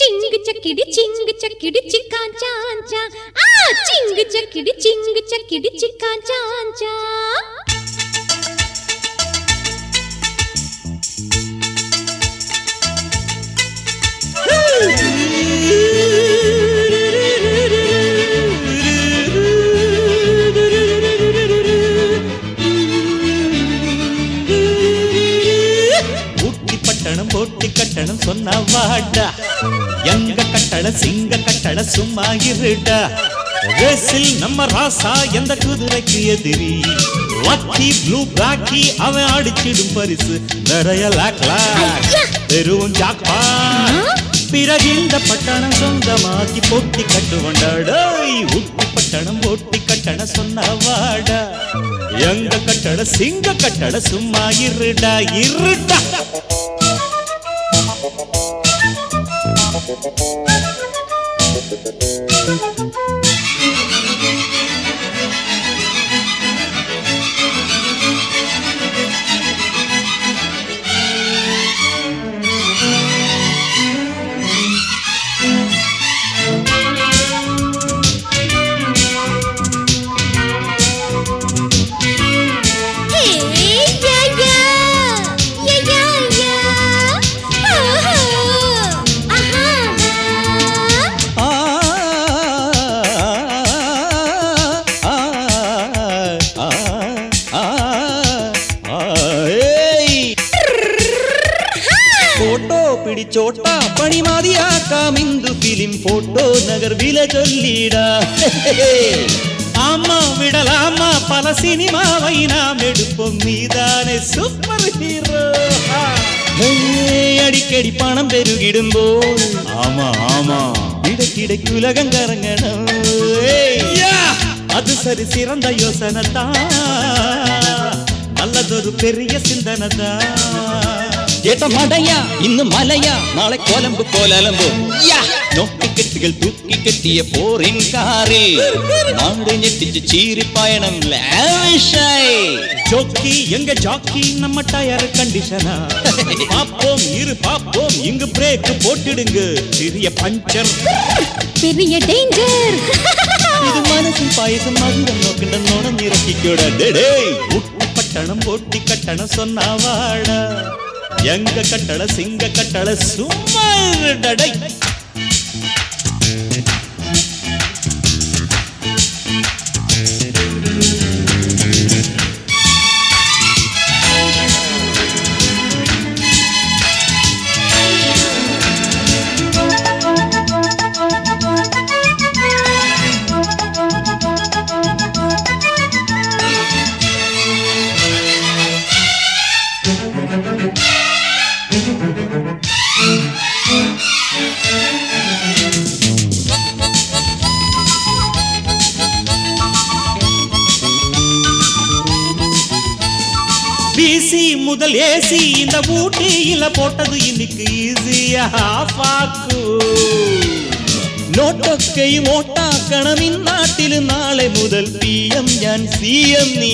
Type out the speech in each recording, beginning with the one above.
చింగు చక్కిడి చింగు చక్కిడి చిక్కా చాంచా ఆ చింగు చక్కిడి చింగు చక్కిడి చిక్కా చాంచా ஊட்டி பட்டணம் போட்டி கட்டணம் சொன்ன வாடா எங்க கட்டட சிங்க கட்டட சும்மா இருடா ரேசில் நம்ம ராசா எந்த குதிரைக்கு எதிரி லக்கி ப்ளூ பிளாக்கி அவன் அடிச்சிடும் பரிசு நிறைய லாக் லாக் தெருவும் ஜாக்பா பிறகு இந்த பட்டணம் சொந்தமாக்கி போட்டி கட்டுவண்டாடோய் ஊட்டி பட்டணம் போட்டி கட்டண சொன்ன வாடா எங்க கட்டட சிங்க கட்டட சும்மா இருடா இருடா ஹே யா யா யா யா யா ஆஹா ஆஹா ஆ, ஆ, ஆ, ஆ, ஏய். ഫോട്ടോ പിടിച്ചോട്ടാ പണിമാതിയാക്കാം ഇന്ദു ഫിലിം ഫോട്ടോ നഗർ വില ചൊല്ലിടാ ஆமா விடலாமா பல சினிமாவை நாம் எடுப்போம் நீதானே சூப்பர் ஹீரோ அடிக்கடி பணம் பெருகிடும்போது ஆமா ஆமா இடைக்கிடைக்கு உலகம் கரங்கணும் ஏய், அது சரி சிறந்த யோசனை தான் நல்லதொரு பெரிய சிந்தனை தான் ചേട്ട മടയാ ഇന്ന് മലയാ നാളെ കൊലമ്പ് കോലലമ്പ് നോട്ടിക്കെട്ടുകൾ തൂക്കിക്കെട്ടിയ പോറിൻ കാറിൽ നാട് ഞെട്ടിച്ച് ചീരിപ്പായണം ലാവിഷായി ஜோக்கி எங்க ஜாக்கி நம்ம டயர் கண்டிஷனா பாப்போம் இரு பாப்போம் இங்கு பிரேக் போட்டுடுங்க சிறிய பஞ்சர் பெரிய டேஞ்சர் இது மனசில் பாயசம் மதுரம் நோக்கின்ற நுழைஞ்சிறக்கிக்கூட உட்டு பட்டணம் போட்டி கட்டணம் சொன்னா வாடா எங்க கட்டள சிங்க கட்டள சும்மா இருடடை. பிசி முதல் ஏசி இந்த ஊட்டியில போட்டது இன்னைக்கு ஈஸியா பாக்கு നോട്ടൊക്കെയും ഓട്ടാക്കണം ഇന്നാട്ടില് നാളെ മുതൽ പി എം ഞാൻ സി എം നീ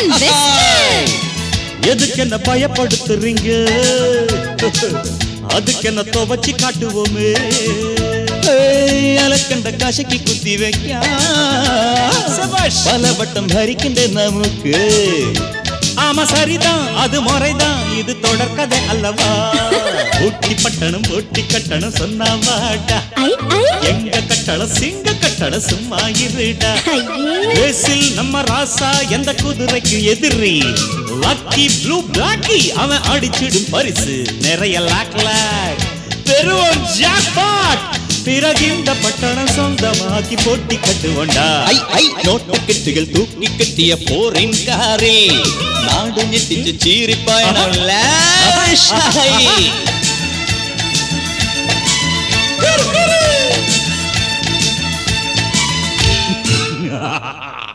எதுக்கு என்ன பயப்படுத்துறீங்க அதுக்கு என்ன துவச்சு காட்டுவோமே ഏയ്, അലക്കണ്ട കശക്കി കുത്തി വെക്കാം പലവട്ടം ഭരിക്കണ്ടേ നമുക്ക് ஆமா சரிதான் அது முறைதான் இது தொடர்கதை அல்லவா ஊட்டி பட்டணம் ஊட்டி கட்டணம் சொன்னா வாடா ஐ ஐ எங்க கட்டளம் சிங்க கட்டளம் சும்மா இருடா ஐயே ரேசில் நம்ம ராசா எந்த குதிரைக்கு எதிரி லக்கி ப்ளூ பிளாக்கி அவன் அடிச்சிடும் பரிசு நிறைய லாக் லாக் பெருவன் ஜாக்பாட் பிறகு இந்த பட்டணம் சொந்தமாக்கி போட்டி கட்டுவண்டா ഐ ഐ നോട്ടുകെട്ടുകൾ തൂക്കിക്കെട്ടിയ പോറിൻ കാറിൽ നാട് ഞെട്ടിച്ച് ചീറിപ്പായണം ലാവിഷായി